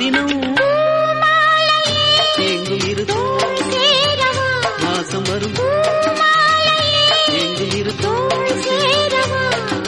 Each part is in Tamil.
தினம் எங்கும் இருக்கும் சேரவா வாசம் வரும் எங்கும் இருக்கும் தோள் சேரவா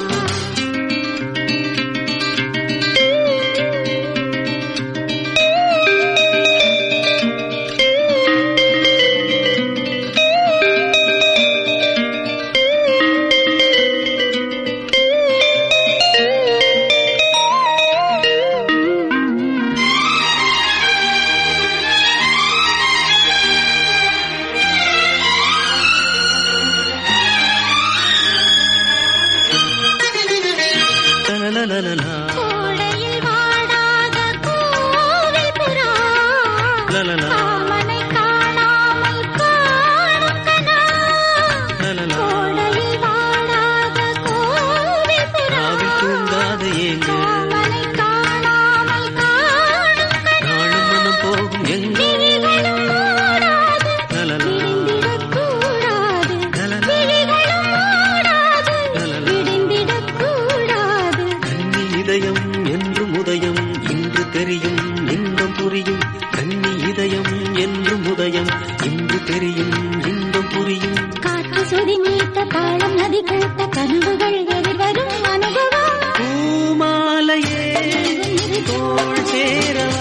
லலலலலலா, கோடையில் வாடாத கோவில் புறா லலலா, காமனை காணாமல் காணும் கனா லலலா. கோடையில் வாடாத கோவில் புறா ராவில் தூங்காத ஏங்க காமனை காணாமல் காணும் கனா நாளும் மனம் போகும் எங்க விழிகளும் மூடாது லலலா, விடிந்திடக்கூடாது லலலா. விழிகளும் மூடாது லலலா. விடிந்திடக்கூடாது கன்னி இதயம் என்றும் உதயம் இன்று தெரியும் இன்பம் புரியும் கன்னி இதயம் என்றும் உதயம் இன்று தெரியும் இன்பம் புரியும் காற்று சுதி மீட்ட தாளம் நதி கூட்ட கனவுகள் எதிர்வரும் அனுபவம் பூமாலையே தோள் சேரவா